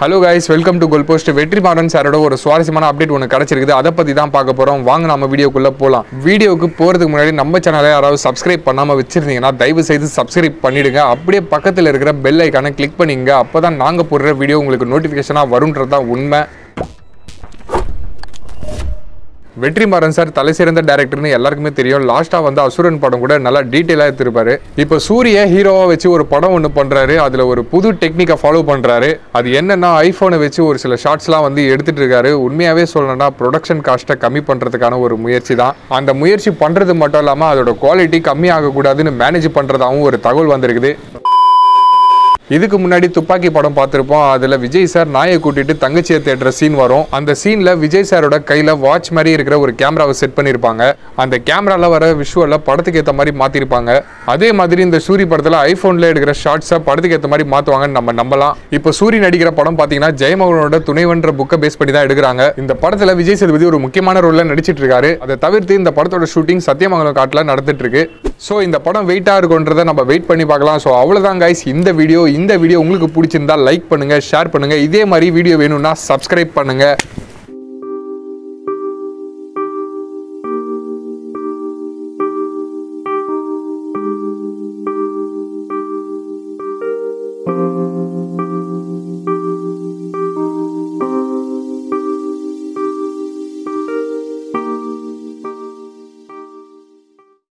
hello guys welcome to goal post Vetrimaaran சாரோட ஒரு சுவாரஸ்யமான அப்டேட் ஒன்று கிடச்சிருக்குது அதை பற்றி தான் பார்க்க போகிறோம் வாங்க நம்ம வீடியோக்குள்ளே போகலாம் வீடியோவுக்கு போகிறதுக்கு முன்னாடி நம்ம சேனலை யாராவது சப்ஸ்கிரைப் பண்ணாமல் வச்சிருந்தீங்கன்னா தயவு செய்து சப்ஸ்கிரைப் பண்ணிடுங்க அப்படியே பக்கத்தில் இருக்கிற பெல் ஐக்கானை கிளிக் பண்ணிங்க அப்போ தான் நாங்கள் போடுற வீடியோ உங்களுக்கு நோட்டிஃபிகேஷனாக வரும்ன்றது தான் உண்மை வெற்றிமாறன் சார் தலை சிறந்த டேரக்டர்னு எல்லாருக்குமே தெரியும் லாஸ்டா வந்து அசுரன் படம் கூட நல்லா டீட்டெயிலாக எடுத்திருப்பாரு இப்போ சூரிய ஹீரோவா வச்சு ஒரு படம் ஒன்று பண்றாரு அதுல ஒரு புது டெக்னிக்கை ஃபாலோ பண்றாரு அது என்னன்னா ஐபோனை வச்சு ஒரு சில ஷார்ட்ஸ்லாம் வந்து எடுத்துட்டு இருக்காரு உண்மையாவே சொல்லணும்னா ப்ரொடக்ஷன் காஸ்ட்டை கம்மி பண்றதுக்கான ஒரு முயற்சி தான் அந்த முயற்சி பண்றது மட்டும் இல்லாம அதோட குவாலிட்டி கம்மி ஆகக்கூடாதுன்னு மேனேஜ் பண்றதாகவும் ஒரு தகவல் வந்திருக்குது இதுக்கு முன்னாடி துப்பாக்கி படம் பார்த்துருப்போம் அதில் விஜய் சார் நாயை கூட்டிட்டு தங்கச்சியை தேடுற சீன் வரும் அந்த சீனில் விஜய் சாரோட கையில் வாட்ச் மாதிரி இருக்கிற ஒரு கேமராவை செட் பண்ணியிருப்பாங்க அந்த கேமரால வர விஷுவலில் படத்துக்கு ஏற்ற மாதிரி மாற்றிருப்பாங்க அதே மாதிரி இந்த சூரி படத்தில் ஐஃபோனில் எடுக்கிற ஷார்ட்ஸை படத்துக்கு ஏற்ற மாதிரி மாற்றுவாங்கன்னு நம்ம நம்பலாம் இப்போ சூரி நடிக்கிற படம் பார்த்தீங்கன்னா ஜெயமோகனோட துணைவன்ற புக்கை பேஸ் பண்ணி தான் எடுக்கிறாங்க இந்த படத்தில் விஜய் சேதுபதி ஒரு முக்கியமான ரோலில் நடிச்சிட்டு இருக்காரு அதை தவிர்த்து இந்த படத்தோட ஷூட்டிங் சத்தியமங்கலம் காட்டில் நடந்துட்டு இருக்கு ஸோ இந்த படம் வெயிட்டாக இருக்குன்றதை நம்ம வெயிட் பண்ணி பார்க்கலாம் ஸோ அவ்வளோதான் கைஸ் இந்த வீடியோ இந்த வீடியோ உங்களுக்கு பிடிச்சிருந்தா லைக் பண்ணுங்க ஷேர் பண்ணுங்க இதே மாதிரி வீடியோ வேணும்னா சப்ஸ்கிரைப் பண்ணுங்க